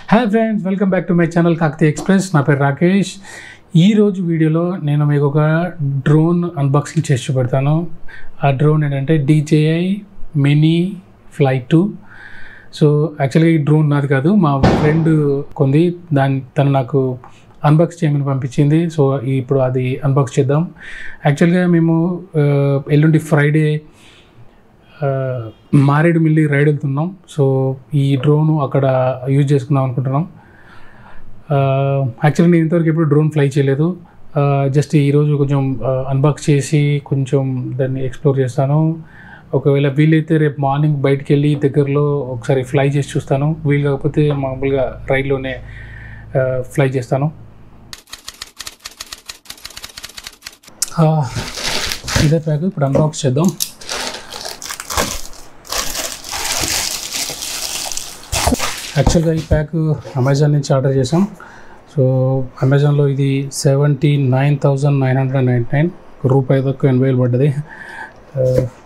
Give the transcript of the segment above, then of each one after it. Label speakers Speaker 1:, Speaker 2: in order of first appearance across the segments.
Speaker 1: Hi friends welcome back to my channel Kakati express నా పేరు రాకేష్ ఈ రోజు వీడియోలో నేను మీకు ఒక డ్రోన్ అన్బాక్సింగ్ చేసి చూపెడతాను ఆ డ్రోన్ ఏంటంటే DJI mini flight two so యాక్చువల్గా ఈ డ్రోన్ నాది కాదు మా ఫ్రెండ్ కొంది దాని తను నాకు అన్బాక్స్ చేయమని పంపించింది సో ఇప్పుడు అది అన్బాక్స్ చేద్దాం యాక్చువల్గా మేము ఆ, ఎల్లుండి ఫ్రైడే ఆ, మారేడుమిల్లి రైడ్ వెళ్తున్నాం సో ఈ డ్రోన్ అక్కడ యూజ్ చేసుకుందాం అనుకుంటున్నాం యాక్చువల్లీ నేను ఇంతవరకు ఎప్పుడు డ్రోన్ ఫ్లై చేయలేదు జస్ట్ ఈరోజు కొంచెం అన్బాక్స్ చేసి కొంచెం దాన్ని ఎక్స్ప్లోర్ చేస్తాను ఒకవేళ వీలైతే రేపు మార్నింగ్ బయటికి వెళ్ళి దగ్గరలో ఒకసారి ఫ్లై చేసి చూస్తాను వీలు కాకపోతే మామూలుగా రైడ్లోనే ఫ్లై చేస్తాను ఆ, ఇదే ప్యాక్ ఇప్పుడు అన్బాక్స్ చేద్దాం యాక్చువల్గా ఈ ప్యాక్ అమెజాన్ నుంచి ఆర్డర్ చేసాం సో అమెజాన్లో ఇది seventy nine thousand nine hundred ninety nine రూపాయి తక్కువ ఎనభై వేలు పడ్డది ఆ,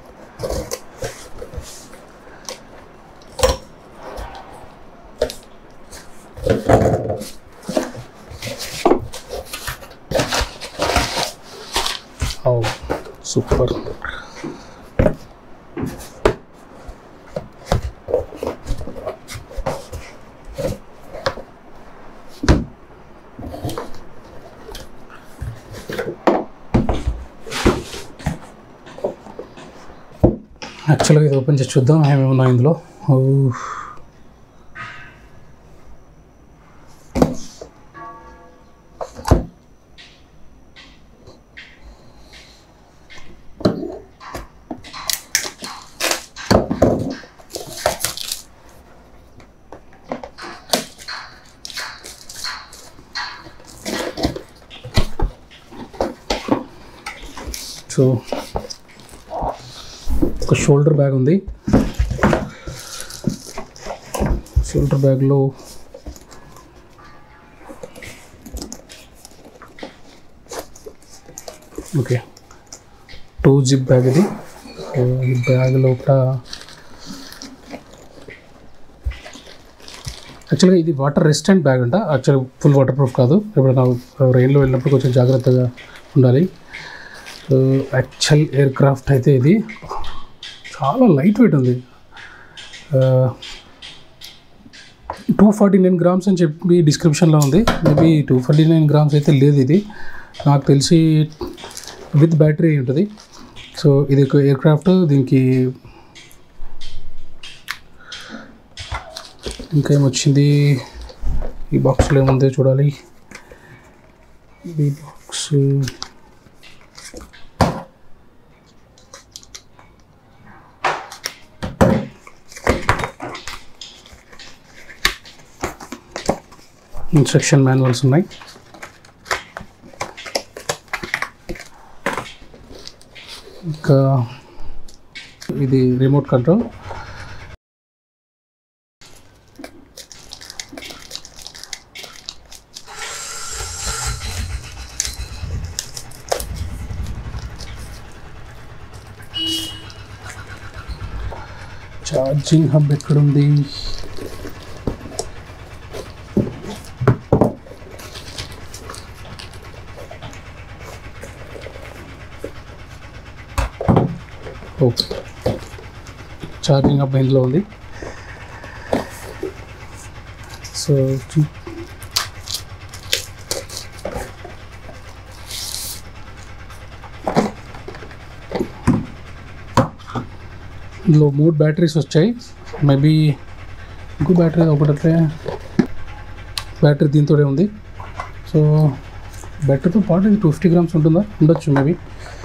Speaker 1: ఓ సూపర్ యాక్చువల్గా ఇది ఓపెన్ చేసి చూద్దాం ఏమేమి ఉన్నాయి ఇందులో ఓ సో ఒక షోల్డర్ బ్యాగ్ ఉంది షోల్డర్ బ్యాగ్లో ఓకే టూ జిప్ బ్యాగ్ ఇది సో ఈ బ్యాగ్ లోపల యాక్చువల్గా ఇది వాటర్ రెసిస్టెంట్ బ్యాగ్ అంట యాక్చువల్ ఫుల్ వాటర్ ప్రూఫ్ కాదు ఎప్పుడైనా రైల్లో వెళ్ళినప్పుడు కొంచెం జాగ్రత్తగా ఉండాలి సో యాక్చువల్ ఎయిర్ క్రాఫ్ట్ అయితే ఇది చాలా లైట్ వెయిట్ ఉంది టూ ఫార్టీ నైన్ గ్రామ్స్ అని చెప్పి డిస్క్రిప్షన్లో ఉంది maybe two forty nine grams అయితే లేదు ఇది నాకు తెలిసి విత్ బ్యాటరీ అయి ఉంటుంది సో ఇది ఒక ఎయిర్ క్రాఫ్ట్ దీనికి ఇంకా ఏమొచ్చింది ఈ బాక్స్లో ఏముందో చూడాలి ఈ బాక్స్ ఇన్స్ట్రక్షన్ మాన్యువల్స్ ఉన్నాయి ఇంకా ఇది రిమోట్ కంట్రోల్ ఛార్జింగ్ హబ్ ఎక్కడుంది ఓకే ఛార్జింగ్ అప్ ఇందులో ఉంది సో చూ- ఇందులో మూడు బ్యాటరీస్ వచ్చాయి మేబీ ఇంకో బ్యాటరీ ఒకటైతే బ్యాటరీ దీంతోనే ఉంది సో బ్యాటరీతో పాటు ఇది టూ ఫిఫ్టీ గ్రామ్స్ ఉంటుందా ఉండొచ్చు మేబీ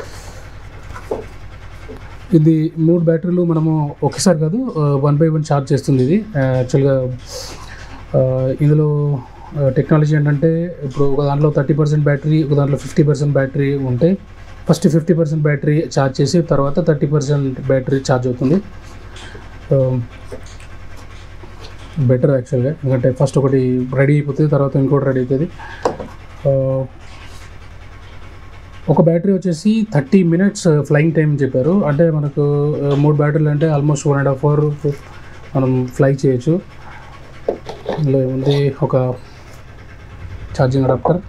Speaker 1: ఇది మూడు బ్యాటరీలు మనము ఒకేసారి కాదు వన్ బై వన్ ఛార్జ్ చేస్తుంది ఇది యాక్చువల్గా ఇందులో టెక్నాలజీ ఏంటంటే ఇప్పుడు ఒక దాంట్లో థర్టీ పర్సెంట్ బ్యాటరీ ఒక దాంట్లో ఫిఫ్టీ పర్సెంట్ బ్యాటరీ ఉంటే first fifty percent battery charge చేసి తర్వాత థర్టీ పర్సెంట్ బ్యాటరీ ఛార్జ్ అవుతుంది బెటర్ యాక్చువల్గా ఎందుకంటే ఫస్ట్ ఒకటి రెడీ అయిపోతుంది తర్వాత ఇంకోటి రెడీ అవుతుంది ఆ, ఒక బ్యాటరీ వచ్చేసి థర్టీ మినిట్స్ ఫ్లయింగ్ టైం చెప్పారు అంటే మనకు ఆ, మూడు బ్యాటరీలు అంటే almost one and half hour మనం ఫ్లై చేయొచ్చు ఇందులో ఏముంది ఒక ఛార్జింగ్ అడాప్టర్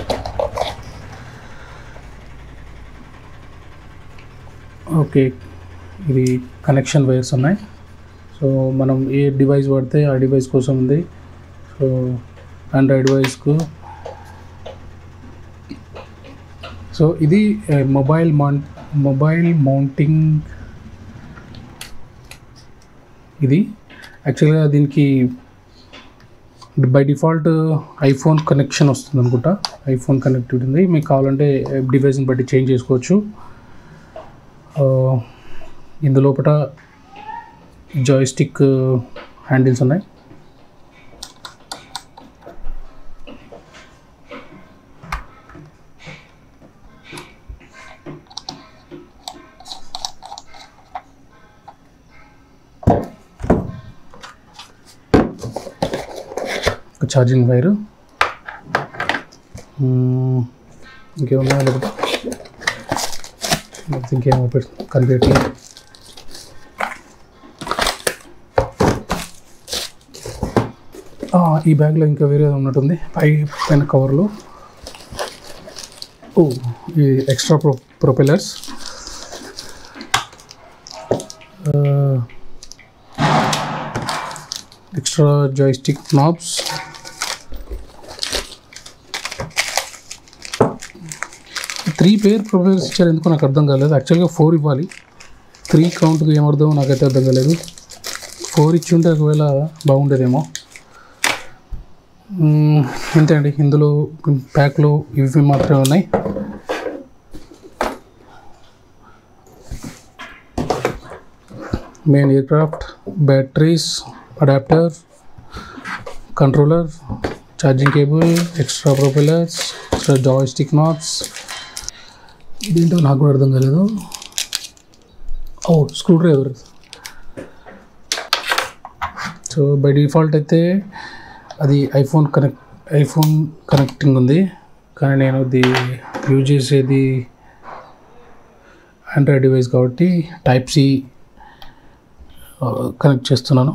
Speaker 1: ఓకే ఇది కనెక్షన్ వైర్స్ ఉన్నాయి సో మనం ఏ డివైస్ వాడితే ఆ డివైస్ కోసం ఉంది సో ఆండ్రాయిడ్ డివైస్కు సో ఇది మొబైల్ మౌంట్ మొబైల్ మౌంటింగ్ ఇది యాక్చువల్గా దీనికి బై డిఫాల్ట్ ఐఫోన్ కనెక్షన్ వస్తుంది అనుకుంటా ఐఫోన్ కనెక్టివిటీ ఉంది మీకు కావాలంటే డివైస్ని బట్టి చేంజ్ చేసుకోవచ్చు ఆ, ఇందు లోపల జాయిస్టిక్ హ్యాండిల్స్ ఉన్నాయి ఒక ఛార్జింగ్ వైరు మ్మ్. ఇంకేమున్నాయో లేకపోతే లేకపోతే ఇంకేమో పెట్ కనిపించట్లేదు ఆ, ఈ బ్యాగ్లో ఇంకా వేరే ఉన్నట్టుంది పై పైన కవర్లో ఓ ఈ extra pro propellers extra joystick knobs three pair propellers ఇచ్చారు ఎందుకో నాకు అర్థం కాలేదు యాక్చువల్గా ఫోర్ ఇవ్వాలి త్రీ కౌంట్కి ఏమర్థమో నాకైతే అర్థం కాలేదు ఫోర్ ఇచ్చి ఉంటే ఒకవేళ బాగుండేదేమో మ్మ్, ఇంతే అండి ఇందులో ప్యాక్లో ఇవి మాత్రమే ఉన్నాయి main aircraft batteries adapter controller charging cable extra propellers extra joystick knots ఇదేంటో నాకు కూడా అర్థం కాలేదు oh screwdriver so by default అయితే అది ఐఫోన్ కనెక్ట్ ఐఫోన్ కనెక్టింగ్ ఉంది కానీ నేను ఇది యూజ్ చేసేది ఆండ్రాయిడ్ డివైస్ కాబట్టి టైప్ సి కనెక్ట్ చేస్తున్నాను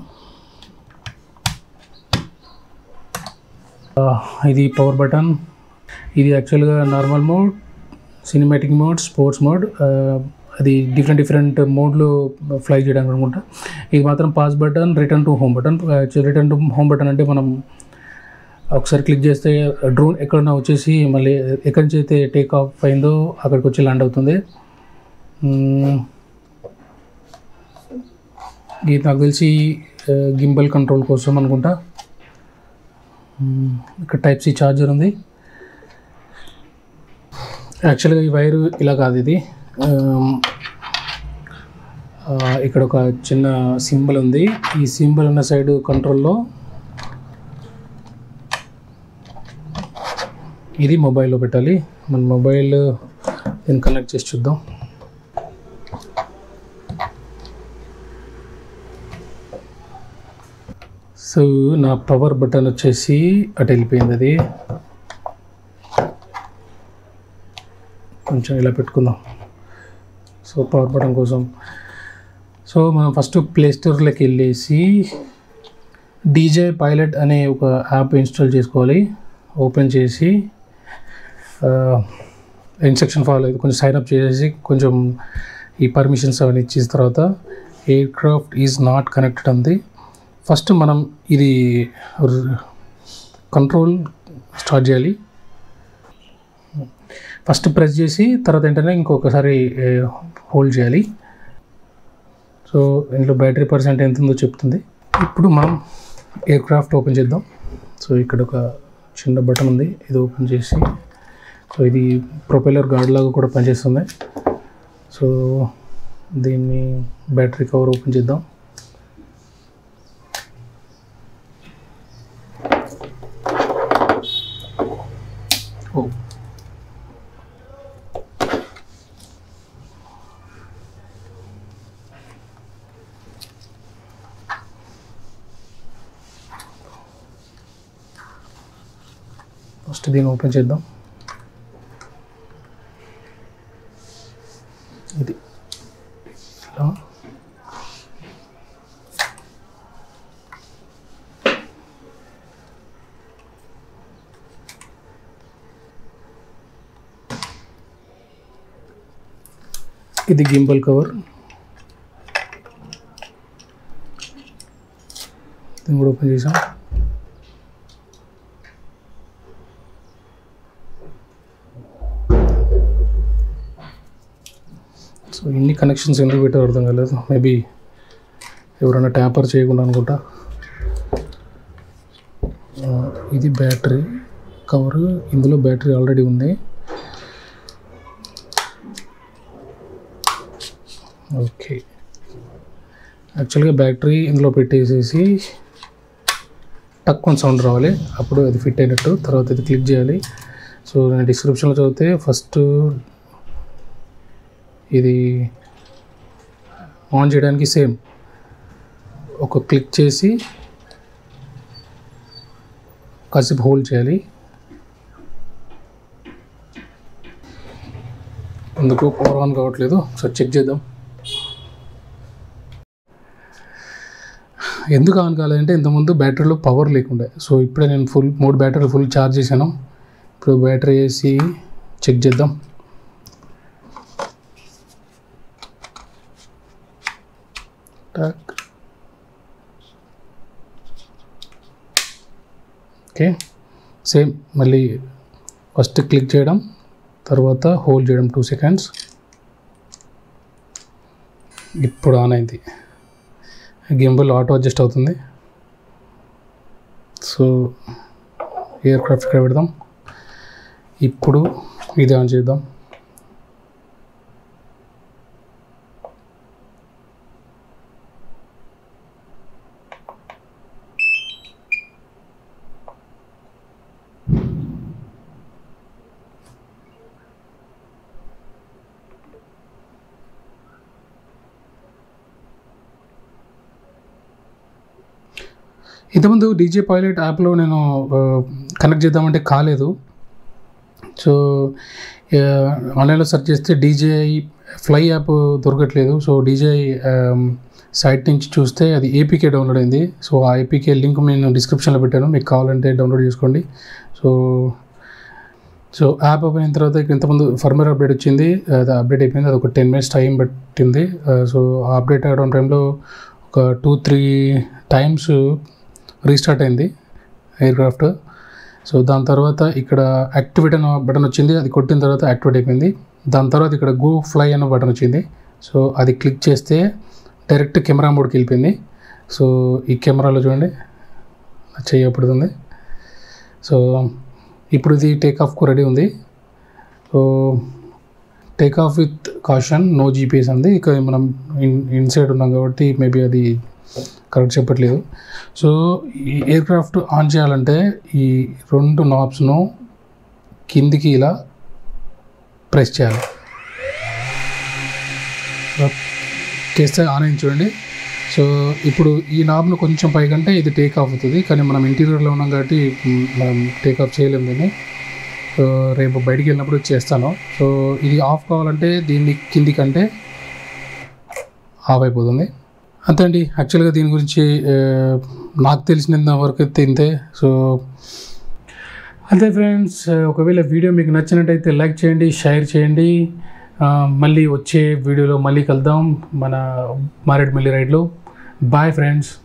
Speaker 1: ఆ, ఇది పవర్ బటన్ ఇది యాక్చువల్గా normal mode cinematic mode sports mode అది డిఫరెంట్ డిఫరెంట్ మోడ్లో ఫ్లై చేయడానికి అనుకుంటా ఇది మాత్రం pause button return to home button return to home button అంటే మనం ఒకసారి క్లిక్ చేస్తే డ్రోన్ ఎక్కడన్నా వచ్చేసి మళ్ళీ ఎక్కడి నుంచి అయితే టేక్ ఆఫ్ అయిందో అక్కడికి వచ్చి ల్యాండ్ అవుతుంది మ్మ్. ఇది నాకు తెలిసి గింబల్ కంట్రోల్ కోసం అనుకుంటా మ్మ్. ఇక్కడ టైప్ సి ఛార్జర్ ఉంది యాక్చువల్గా ఈ వైరు ఇలా కాదు ఇది ఆమ్, ఆ, ఇక్కడ ఒక చిన్న సింబల్ ఉంది ఈ సింబల్ ఉన్న సైడ్ కంట్రోల్లో ఇది మొబైల్లో పెట్టాలి మన మొబైల్ దీన్ని కనెక్ట్ చేసి చూద్దాం సో నా పవర్ బటన్ వచ్చేసి అటు వెళ్ళిపోయింది అది కొంచెం ఇలా పెట్టుకుందాం సో పవర్ బటన్ కోసం సో మనం ఫస్ట్ ప్లే స్టోర్లోకి వెళ్ళేసి డీజే పైలట్ అనే ఒక యాప్ ఇన్స్టాల్ చేసుకోవాలి ఓపెన్ చేసి ఇన్స్ట్రక్షన్ ఫాలో అయితే కొంచెం సైన్ అప్ చేసేసి కొంచెం ఈ పర్మిషన్స్ అవన్నీ ఇచ్చిన తర్వాత aircraft is not connected అంది ఫస్ట్ మనం ఇది కంట్రోల్ స్టార్ట్ చేయాలి ఫస్ట్ ప్రెస్ చేసి తర్వాత ఏంటంటే ఇంకొకసారి హోల్డ్ చేయాలి సో ఇందులో బ్యాటరీ పర్సెంట్ ఎంత ఉందో చెప్తుంది ఇప్పుడు మనం ఎయిర్ క్రాఫ్ట్ ఓపెన్ చేద్దాం సో ఇక్కడ ఒక చిన్న బటన్ ఉంది ఇది ఓపెన్ చేసి సో ఇది ప్రొపెల్లర్ గార్డ్ లాగా కూడా పనిచేస్తుంది సో దీన్ని బ్యాటరీ కవర్ ఓపెన్ చేద్దాం ఓ ఫస్ట్ దీన్ని ఓపెన్ చేద్దాం ఇది ఇలా ఇది గింబల్ కవర్ దీన్ని కూడా ఓపెన్ చేసాం సో ఇన్ని కనెక్షన్స్ ఎందుకు పెట్టారు అర్థం కాలేదు మేబీ ఎవరైనా ట్యాంపర్ చేయకుండా అనుకుంటా ఆ, ఇది బ్యాటరీ కవర్ ఇందులో బ్యాటరీ ఆల్రెడీ ఉంది ఓకే యాక్చువల్గా బ్యాటరీ ఇందులో పెట్టేసేసి టక్ కొంచెం సౌండ్ రావాలి అప్పుడు అది ఫిట్ అయినట్టు తర్వాత ఇది క్లిక్ చేయాలి సో నేను డిస్క్రిప్షన్లో చదివితే ఫస్ట్ ఇది ఆన్ చేయడానికి సేమ్ ఒక క్లిక్ చేసి కాసేపు హోల్డ్ చేయాలి ఎందుకు పవర్ ఆన్ కావట్లేదు సో చెక్ చేద్దాం ఎందుకు ఆన్ కాలేదంటే ఇంతకుముందు బ్యాటరీలో పవర్ లేకుండే సో ఇప్పుడే నేను ఫుల్ మూడు బ్యాటరీలు ఫుల్ ఛార్జ్ చేశాను ఇప్పుడు బ్యాటరీ వేసి చెక్ చేద్దాం టక్ ఓకే సేమ్ మళ్ళీ ఫస్ట్ క్లిక్ చేయడం తర్వాత హోల్డ్ చేయడం టూ సెకండ్స్ ఇప్పుడు ఆన్ అయింది గింబల్ ఆటో అడ్జస్ట్ అవుతుంది సో ఎయిర్ క్రాఫ్ట్ ఇక్కడ పెడదాం ఇప్పుడు ఇది ఆన్ చేద్దాం ఇంతకుముందు డీజే పైలట్ యాప్లో నేను కనెక్ట్ చేద్దామంటే కాలేదు సో ఆన్లైన్లో సెర్చ్ చేస్తే డీజే ఫ్లై యాప్ దొరకట్లేదు సో డీజే సైట్ నుంచి చూస్తే అది ఏపీకే డౌన్లోడ్ అయింది సో ఆ ఏపీకే లింక్ నేను డిస్క్రిప్షన్లో పెట్టాను మీకు కావాలంటే డౌన్లోడ్ చేసుకోండి సో సో యాప్ ఓపెన్ అయిన తర్వాత ఇక్కడ ఇంతకుముందు ఫర్మర్ అప్డేట్ వచ్చింది అది అప్డేట్ అయిపోయింది అది ఒక టెన్ మినిట్స్ టైం పట్టింది సో ఆ అప్డేట్ అవ్వడం టైంలో ఒక టూ త్రీ టైమ్స్ రీస్టార్ట్ అయింది ఎయిర్ క్రాఫ్ట్ సో దాని తర్వాత ఇక్కడ యాక్టివేట్ అన్న బటన్ వచ్చింది అది కొట్టిన తర్వాత యాక్టివేట్ అయిపోయింది దాని తర్వాత ఇక్కడ గో ఫ్లై అన్న బటన్ వచ్చింది సో అది క్లిక్ చేస్తే డైరెక్ట్ కెమెరా మోడ్కి వెళ్ళిపోయింది సో ఈ కెమెరాలో చూడండి నా చెయ్యి పడుతుంది సో ఇప్పుడు ఇది టేక్ ఆఫ్కు రెడీ ఉంది so take off with caution no GPS అంది ఇక మనం ఇన్ ఇన్సైడ్ ఉన్నాం కాబట్టి మేబీ అది కరెక్ట్ చెప్పట్లేదు సో ఈ ఎయిర్ క్రాఫ్ట్ ఆన్ చేయాలంటే ఈ రెండు నాబ్స్ను కిందికి ఇలా ప్రెస్ చేయాలి సో చేస్తే ఆన్ అయింది చూడండి సో ఇప్పుడు ఈ నాబ్ను కొంచెం పైకంటే ఇది టేక్ ఆఫ్ అవుతుంది కానీ మనం ఇంటీరియర్లో ఉన్నాం కాబట్టి మ్, మనం టేక్ ఆఫ్ చేయలేము దీన్ని సో రేపు బయటికి వెళ్ళినప్పుడు చేస్తాను సో ఇది ఆఫ్ కావాలంటే దీన్ని కిందికంటే ఆఫ్ అయిపోతుంది అంతే అండి యాక్చువల్గా దీని గురించి ఆ, నాకు తెలిసినంత వరకు అయితే ఇంతే సో అంతే ఫ్రెండ్స్ ఒకవేళ వీడియో మీకు నచ్చినట్టయితే లైక్ చేయండి షేర్ చేయండి ఆ, మళ్ళీ వచ్చే వీడియోలో మళ్ళీ కలుద్దాం మన మారేడుమల్లి రైడ్లో బాయ్ ఫ్రెండ్స్